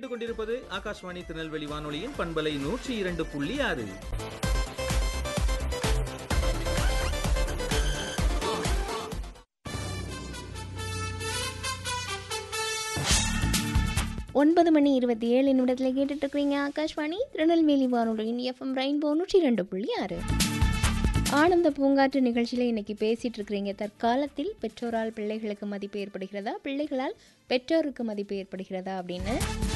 கேட்டுக்கொண்டிருப்பது ஆகாஷ்வாணி திருநெல்வேலி வானொலியின் பண்பலை நூற்றி இரண்டு புள்ளி ஆறு ஒன்பது மணி இருபத்தி ஏழு நிமிடத்தில் கேட்டுட்டு இருக்கிறீங்க ஆகாஷ்வாணி திருநெல்வேலி வானொலியின் எஃப்எம் ரெயின்போ நூற்றி ரெண்டு புள்ளி ஆறு ஆனந்த பூங்காற்று நிகழ்ச்சியில் இன்னைக்கு பேசிட்டு இருக்கிறீங்க தற்காலத்தில் பெற்றோரால் பிள்ளைகளுக்கு மதிப்பு ஏற்படுகிறதா பிள்ளைகளால் பெற்றோருக்கு மதிப்பு ஏற்படுகிறதா அப்படின்னு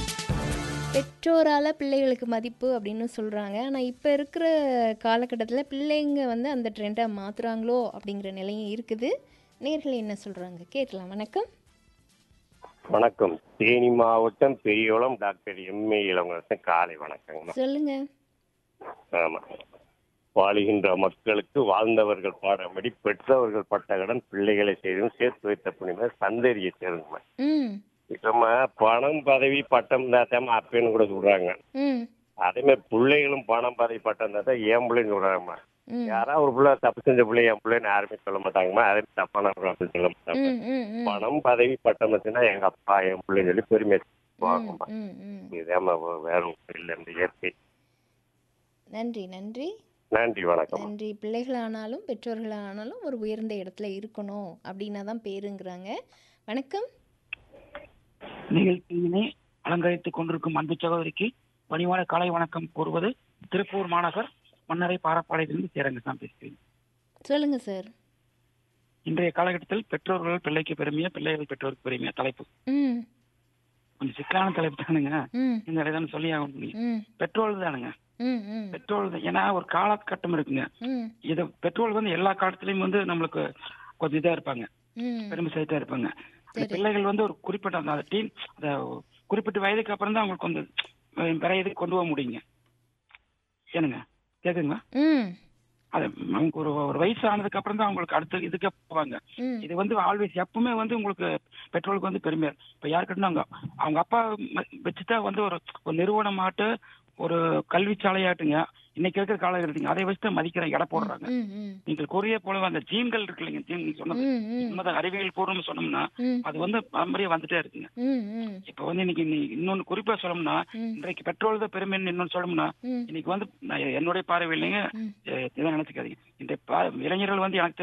பெற்றோரால் பிள்ளைகளுக்கு மதிப்பு அப்படின்னு சொல்கிறாங்க ஆனால் இப்போ இருக்கிற காலகட்டத்தில் பிள்ளைங்க வந்து அந்த ட்ரெண்டை மாற்றுறாங்களோ அப்படிங்கிற நிலையும் இருக்குது நேர்கள் என்ன சொல்கிறாங்க கேட்கலாம் வணக்கம் வணக்கம் தேனி மாவட்டம் பெரியகுளம் டாக்டர் எம்ஏ இளவரசன் காலை வணக்கங்கம்மா சொல்லுங்கள் ஆமா வாழுகின்ற மக்களுக்கு வாழ்ந்தவர்கள் பாடபடி பெற்றவர்கள் பட்ட கடன் பிள்ளைகளை செய்தும் சேர்த்து வைத்த புனித சந்ததியை சேருங்கம்மா ம் இப்பமா பணம் பதவி பட்டம் தான் அப்பேன்னு கூட சொல்றாங்க ம் அதே மாதிரி பிள்ளைகளும் பணம் பதவி பட்டம் தான் ஏன் பிள்ளைன்னு சொல்றாங்கம்மா ம் யாரா ஒரு பிள்ளை தப்பு செஞ்ச பிள்ளை என் பிள்ளைன்னு யாருமே சொல்ல மாட்டாங்கம்மா அதே மாதிரி தப்பான பிள்ளை அப்படின்னு சொல்ல மாட்டாங்க ம், ம், ம். பணம் பதவி பட்டம் வச்சுன்னா எங்க அப்பா என் பிள்ளைன்னு சொல்லி பெருமை ம், வாங்கம்மா ம், ம். இதாம்மா வேற ஒன்றும் இல்லை இந்த இயற்கை நன்றி நன்றி நன்றி வணக்கம் நன்றி பிள்ளைகளானாலும் பெற்றோர்களானாலும் ஒரு உயர்ந்த இடத்துல இருக்கணும் அப்படின்னா தான் பேருங்கிறாங்க வணக்கம் நிகழ்ச்சியினை அலங்கரித்துக் கொண்டிருக்கும் அன்பு சகோதரிக்கு பணிவான காலை வணக்கம் கூறுவது திருப்பூர் மாநகர் மன்னரை பாரப்பாளையத்திலிருந்து சேரங்கசாமி பேசுகிறேன் சொல்லுங்க சார் இன்றைய காலகட்டத்தில் பெற்றோர்கள் பிள்ளைக்கு பெருமையா பிள்ளைகள் பெற்றோருக்கு பெருமையா தலைப்பு ம் கொஞ்சம் சிக்கலான தலைப்பு தானுங்க ம் இந்த இடம் சொல்லி ஆக முடியும் ம் பெட்ரோல் தானுங்க ம் ம் பெட்ரோல் தான் ஏன்னா ஒரு காலகட்டம் இருக்குங்க ம் இது பெட்ரோல் வந்து எல்லா காலத்துலயும் வந்து நம்மளுக்கு கொஞ்சம் இதா இருப்பாங்க ம் பெருமை சேர்த்தா இருப்பாங்க அந்த சரி. பிள்ளைகள் வந்து ஒரு குறிப்பிட்ட அந்த டீன் அந்த குறிப்பிட்ட வயதுக்கு அப்புறம் தான் அவங்களுக்கு வந்து அஹ், பிற இதுக்கு கொண்டு போக முடியுங்க ஏனுங்க கேக்குங்களா ம் அது அவங்க ஒரு ஒரு வயசு ஆனதுக்கு அப்புறம் தான் அவங்களுக்கு அடுத்த இதுக்கே போவாங்க ம் இது வந்து ஆல்வேஸ் எப்பவுமே வந்து உங்களுக்கு பெட்ரோலுக்கு வந்து பெருமையா இப்ப யாருக்கிட்ட அவங்க அவங்க அப்பா ம- வச்சுதான் வந்து ஒரு ஒரு நிறுவனமாட்டு ஒரு கல்வி சாலையாட்டுங்க இன்னைக்கு இருக்கிற காலகட்டத்துக்கு அதை வச்சு தான் மதிக்கிற எடை போடுறாங்க ம் ம் நீங்கள் கூறிய போல அந்த ஜீன்கள் இருக்கு இல்லைங்க ஜீன் நீங்க சொன்னது ம் ம் உண்மைதான் அறிவியல் பூர்வம் சொன்னோம்னா ம் அது வந்து பாரம்பரியம் வந்துட்டே இருக்குங்க ம் ம் இப்ப வந்து இன்னைக்கு நீ இன்னொன்னு குறிப்பா சொல்லணும்னா ம். இன்றைக்கு பெட்ரோல் தான் பெருமைன்னு இன்னொன்னு சொல்லணும்னா ம் இன்னைக்கு வந்து நான் என்னுடைய பார்வையிலைங்க ம். இதை நினைச்சுக்காதீங்க இந்த பா- இளைஞர்கள் வந்து எனக்கு